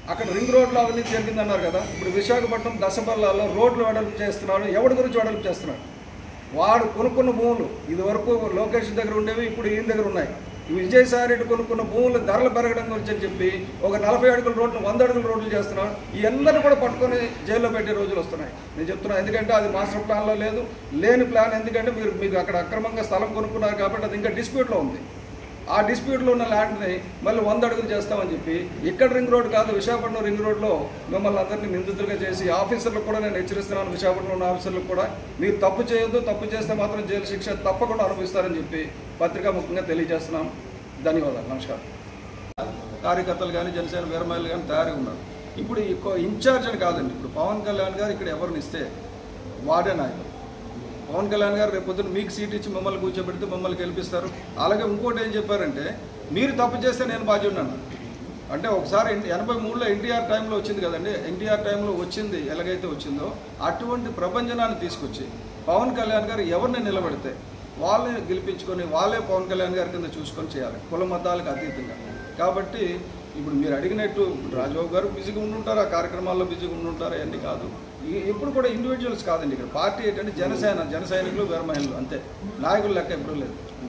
అక్కడ రింగ్ రోడ్లో అవినీతి జరిగిందన్నారు కదా ఇప్పుడు విశాఖపట్నం దశపల్లాలో రోడ్లు వెడల్పు చేస్తున్నాడు ఎవరి గురించి వెడల్పు చేస్తున్నాడు వాడు కొనుక్కున్న భూములు ఇది వరకు లోకేష్ దగ్గర ఉండేవి ఇప్పుడు ఈయన దగ్గర ఉన్నాయి ఈ విజయసాయి రెడ్డి కొనుక్కున్న భూములు ధరలు పెరగడం గురించి అని చెప్పి ఒక నలభై అడుగుల రోడ్లు వంద అడుగుల రోడ్లు చేస్తున్నాడు ఈ అందరిని కూడా పట్టుకొని జైల్లో పెట్టే రోజులు వస్తున్నాయి నేను చెప్తున్నాను ఎందుకంటే అది మాస్టర్ ప్లాన్లో లేదు లేని ప్లాన్ ఎందుకంటే మీరు మీకు అక్కడ అక్రమంగా స్థలం కొనుక్కున్నారు కాబట్టి అది ఇంకా డిస్ప్యూట్లో ఉంది ఆ డిస్ప్యూట్లో ఉన్న ల్యాండ్ని మళ్ళీ వంద అడుగులు చేస్తామని చెప్పి ఇక్కడ రింగ్ రోడ్ కాదు విశాఖపట్నం రింగ్ రోడ్లో మిమ్మల్ని అందరినీ నిందితులుగా చేసి ఆఫీసర్లకు కూడా నేను హెచ్చరిస్తున్నాను విశాఖపట్నంలో ఉన్న ఆఫీసర్లకు కూడా మీరు తప్పు చేయొద్దు తప్పు చేస్తే మాత్రం జైలు శిక్ష తప్పకుండా అనుభవిస్తారని చెప్పి పత్రికా ముఖ్యంగా తెలియజేస్తున్నాం ధన్యవాదాలు నమస్కారం కార్యకర్తలు కానీ జనసేన వీరమహిళలు కానీ తయారుగా ఉన్నారు ఇప్పుడు ఈ కో- ఇన్ఛార్జ్ అని కాదండి ఇప్పుడు పవన్ కళ్యాణ్ గారు ఇక్కడ ఎవరిని ఇస్తే వాడే నాయకుడు పవన్ కళ్యాణ్ గారు రేపు పొద్దున్న మీకు సీట్ ఇచ్చి మిమ్మల్ని కూర్చోబెడితే మిమ్మల్ని గెలిపిస్తారు అలాగే ఇంకోటి ఏం చెప్పారంటే మీరు తప్పు చేస్తే నేను బాధ్యున్నాను అంటే ఒకసారి ఎన్- ఎనభై మూడులో ఎన్టీఆర్ టైంలో వచ్చింది కదండి ఎన్టీఆర్ టైంలో వచ్చింది ఎలాగైతే వచ్చిందో అటువంటి ప్రపంచనాన్ని తీసుకొచ్చి పవన్ కళ్యాణ్ గారు ఎవరిని నిలబెడితే వాళ్ళని గెలిపించుకొని వాళ్ళే పవన్ కళ్యాణ్ గారి కింద చూసుకొని చేయాలి కుల మతాలకు అతీతంగా కాబట్టి ఇప్పుడు మీరు అడిగినట్టు రాజబాబు గారు బిజీగా ఉండుంటారు ఆ కార్యక్రమాల్లో బిజీగా ఉండుంటారు అవన్నీ కాదు ఈ- ఎప్పుడు కూడా ఇండివిజువల్స్ కాదండి ఇక్కడ పార్టీ ఏంటంటే జనసేన జన సైనికులు వీర మహిళలు అంతే నాయకులు లెక్క ఎప్పుడు లేదు